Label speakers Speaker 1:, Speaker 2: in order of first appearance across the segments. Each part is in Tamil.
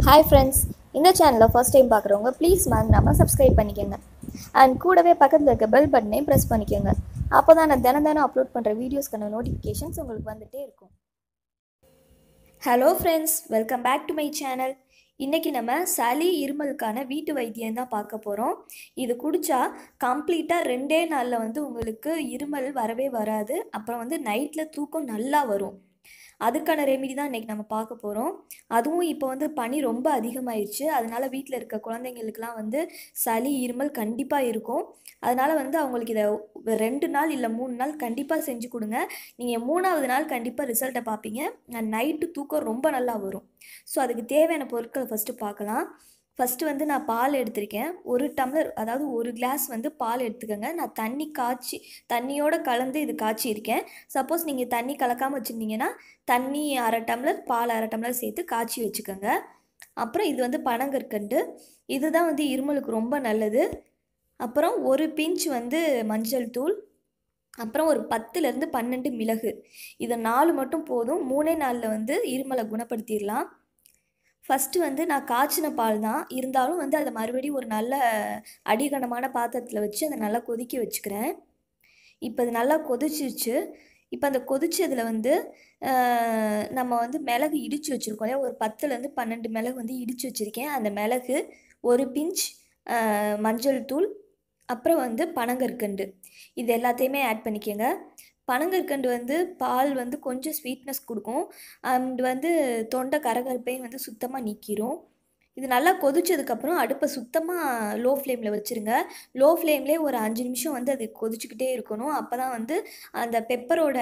Speaker 1: ஹாய் ஃப்ரெண்ட்ஸ் இந்த சேனலை ஃபர்ஸ்ட் டைம் பார்க்குறவங்க ப்ளீஸ் மறந்துடாமல் சப்ஸ்கிரைப் பண்ணிக்கோங்க அண்ட் கூடவே பக்கத்தில் இருக்க பெல் பட்டனையும் ப்ரெஸ் பண்ணிக்கோங்க அப்போ தான் நான் தினம் தினம் அப்லோட் பண்ணுற வீடியோஸ்க்கான நோட்டிஃபிகேஷன்ஸ் உங்களுக்கு வந்துகிட்டே இருக்கும் hello friends welcome back to my channel இன்றைக்கி நம்ம சளி இருமலுக்கான வீட்டு வைத்தியம் தான் பார்க்க போகிறோம் இது குடித்தா கம்ப்ளீட்டாக ரெண்டே நாளில் வந்து உங்களுக்கு இருமல் வரவே வராது அப்புறம் வந்து நைட்டில் தூக்கம் நல்லா வரும் அதுக்கான ரெமிடி தான் இன்றைக்கி நம்ம பார்க்க போகிறோம் அதுவும் இப்போ வந்து பனி ரொம்ப அதிகமாயிருச்சு அதனால் வீட்டில் இருக்க குழந்தைங்களுக்குலாம் வந்து சளி இருமல் கண்டிப்பாக இருக்கும் அதனால் வந்து அவங்களுக்கு இதை ரெண்டு நாள் இல்லை மூணு நாள் கண்டிப்பாக செஞ்சு கொடுங்க நீங்கள் மூணாவது நாள் கண்டிப்பாக ரிசல்ட்டை பார்ப்பீங்க நைட்டு தூக்கம் ரொம்ப நல்லா வரும் ஸோ அதுக்கு தேவையான பொருட்களை ஃபஸ்ட்டு பார்க்கலாம் ஃபஸ்ட்டு வந்து நான் பால் எடுத்திருக்கேன் ஒரு டம்ளர் அதாவது ஒரு கிளாஸ் வந்து பால் எடுத்துக்கோங்க நான் தண்ணி காய்ச்சி தண்ணியோடு கலந்து இது காய்ச்சியிருக்கேன் சப்போஸ் நீங்கள் தண்ணி கலக்காமல் வச்சுருந்தீங்கன்னா தண்ணி அரை டம்ளர் பால் அரை டம்ளர் சேர்த்து காய்ச்சி வச்சுக்கோங்க அப்புறம் இது வந்து பனங்கற்கண்டு இதுதான் வந்து இருமலுக்கு ரொம்ப நல்லது அப்புறம் ஒரு பிஞ்ச் வந்து மஞ்சள் தூள் அப்புறம் ஒரு பத்துலேருந்து பன்னெண்டு மிளகு இது நாலு மட்டும் போதும் மூணே நாளில் வந்து இருமலை குணப்படுத்திடலாம் ஃபஸ்ட்டு வந்து நான் காய்ச்சின பால் தான் இருந்தாலும் வந்து அதை மறுபடியும் ஒரு நல்ல அடிகனமான பாத்திரத்தில் வச்சு அதை நல்லா கொதிக்க வச்சுக்கிறேன் இப்போ அது நல்லா கொதிச்சிருச்சு இப்போ அந்த கொதிச்சதில் வந்து நம்ம வந்து மிளகு இடித்து வச்சுருக்கோம் இல்லையா ஒரு பத்துலேருந்து பன்னெண்டு மிளகு வந்து இடித்து வச்சுருக்கேன் அந்த மிளகு ஒரு பிஞ்ச் மஞ்சள் தூள் அப்புறம் வந்து பனங்கற்கண்டு இது எல்லாத்தையுமே ஆட் பண்ணிக்கோங்க பனங்கற்கண்டு வந்து பால் வந்து கொஞ்சம் ஸ்வீட்னஸ் கொடுக்கும் அண்ட் வந்து தொண்டை கரகரப்பையும் வந்து சுத்தமாக நீக்கிரும் இது நல்லா கொதிச்சதுக்கப்புறம் அடுப்பை சுத்தமாக லோ ஃப்ளேமில் வச்சுருங்க லோ ஃப்ளேம்லேயே ஒரு அஞ்சு நிமிஷம் வந்து அது கொதிச்சுக்கிட்டே இருக்கணும் அப்போ தான் வந்து அந்த பெப்பரோட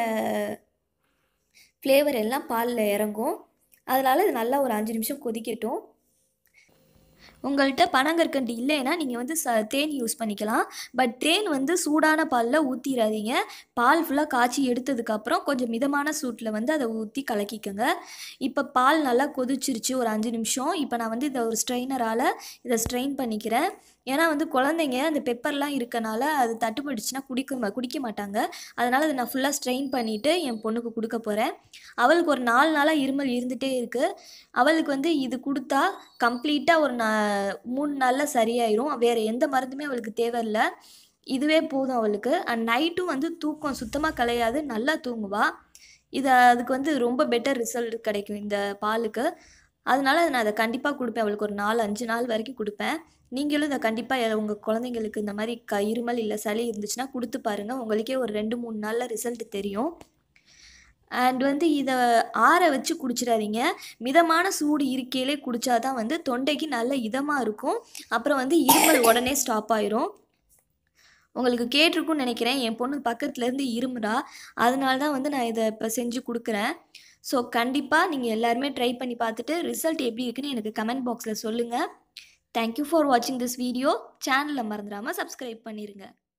Speaker 1: ஃப்ளேவர் எல்லாம் பாலில் இறங்கும் அதனால் இது நல்லா ஒரு அஞ்சு நிமிஷம் கொதிக்கட்டும் உங்கள்கிட்ட பனங்கற்கண்டு இல்லைன்னா நீங்கள் வந்து ச தேன் யூஸ் பண்ணிக்கலாம் பட் தேன் வந்து சூடான பாலில் ஊற்றிடாதீங்க பால் ஃபுல்லாக காய்ச்சி எடுத்ததுக்கப்புறம் கொஞ்சம் மிதமான சூட்டில் வந்து அதை ஊற்றி கலக்கிக்கோங்க இப்போ பால் நல்லா கொதிச்சிருச்சு ஒரு அஞ்சு நிமிஷம் இப்போ நான் வந்து இதை ஒரு ஸ்ட்ரெயினரால் இதை ஸ்ட்ரெயின் பண்ணிக்கிறேன் ஏன்னா வந்து குழந்தைங்க அந்த பெப்பர்லாம் இருக்கனால அது தட்டுப்பட்டுச்சுன்னா குடிக்க குடிக்க மாட்டாங்க அதனால் அதை நான் ஃபுல்லாக ஸ்ட்ரெயின் பண்ணிவிட்டு என் பொண்ணுக்கு கொடுக்க போகிறேன் அவளுக்கு ஒரு நாலு நாளாக இருமல் இருந்துகிட்டே இருக்குது அவளுக்கு வந்து இது கொடுத்தா கம்ப்ளீட்டாக ஒரு நா மூணு நாளில் சரியாயிரும் வேறு எந்த மருந்துமே அவளுக்கு தேவையில்லை இதுவே போதும் அவளுக்கு அண்ட் நைட்டும் வந்து தூக்கம் சுத்தமாக கலையாது நல்லா தூங்குவா இதை அதுக்கு வந்து ரொம்ப பெட்டர் ரிசல்ட் கிடைக்கும் இந்த பாலுக்கு அதனால நான் அதை கண்டிப்பாக கொடுப்பேன் அவளுக்கு ஒரு நாலு அஞ்சு நாள் வரைக்கும் கொடுப்பேன் நீங்களும் இதை கண்டிப்பாக உங்கள் குழந்தைங்களுக்கு இந்த மாதிரி க இருமல் இல்லை சளி இருந்துச்சுன்னா கொடுத்து பாருங்கள் உங்களுக்கே ஒரு ரெண்டு மூணு நாளில் ரிசல்ட் தெரியும் அண்ட் வந்து இதை ஆற வச்சு குடிச்சிடாதீங்க மிதமான சூடு இருக்கையிலே குடித்தாதான் வந்து தொண்டைக்கு நல்ல இதமாக இருக்கும் அப்புறம் வந்து இருமல் உடனே ஸ்டாப் ஆயிரும் உங்களுக்கு கேட்டிருக்குன்னு நினைக்கிறேன் என் பொண்ணு பக்கத்துலேருந்து இருமுறா அதனால தான் வந்து நான் இதை இப்போ செஞ்சு கொடுக்குறேன் ஸோ கண்டிப்பாக நீங்கள் எல்லாருமே ட்ரை பண்ணி பார்த்துட்டு ரிசல்ட் எப்படி இருக்குன்னு எனக்கு கமெண்ட் பாக்ஸில் சொல்லுங்கள் தேங்க்யூ ஃபார் வாட்சிங் திஸ் வீடியோ சேனலை மறந்துடாமல் சப்ஸ்கிரைப் பண்ணிடுங்க